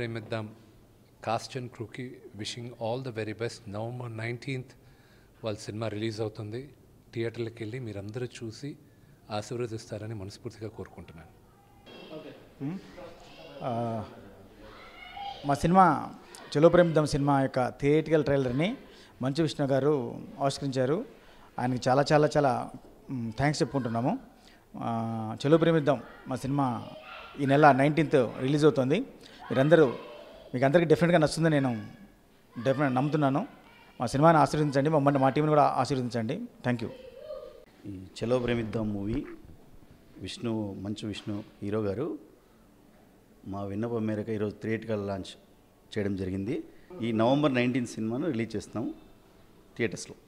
ప్రేమిద్దాం cast and క్రూకి wishing all the very best November nineteenth వాళ్ళ cinema release అవుతుంది థియేటర్లకు వెళ్ళి మీరందరూ చూసి ఆశీర్వదిస్తారని మనస్ఫూర్తిగా కోరుకుంటున్నాను ఆ, మా సినిమా చెలో ప్రేమిద్దాం సినిమా యొక్క థియేటికల్ ట్రైలర్ని మంచు విష్ణు గారు ఆవిష్కరించారు ఆయనకి చాలా చాలా చాలా థ్యాంక్స్ చెప్పుకుంటున్నాము ఆ, చెలో ప్రేమిద్దాం మా సినిమా ఈ నెల నైన్టీన్త్ రిలీజ్ అవుతుంది మీరందరూ మీకు అందరికీ డెఫినెట్గా నచ్చుతుందని నేను డెఫినెట్ నమ్ముతున్నాను మా సినిమాని ఆశీర్వదించండి మమ్మల్ని మా టీంని కూడా ఆశీర్వదించండి థ్యాంక్ యూ ఈ చలో ప్రేమిద్దాం మూవీ విష్ణు మంచు విష్ణు హీరో గారు మా విన్నపం మేరకు ఈరోజు థియేటికల్ లాంచ్ చేయడం జరిగింది ఈ నవంబర్ నైన్టీన్ సినిమాను రిలీజ్ చేస్తున్నాము థియేటర్స్లో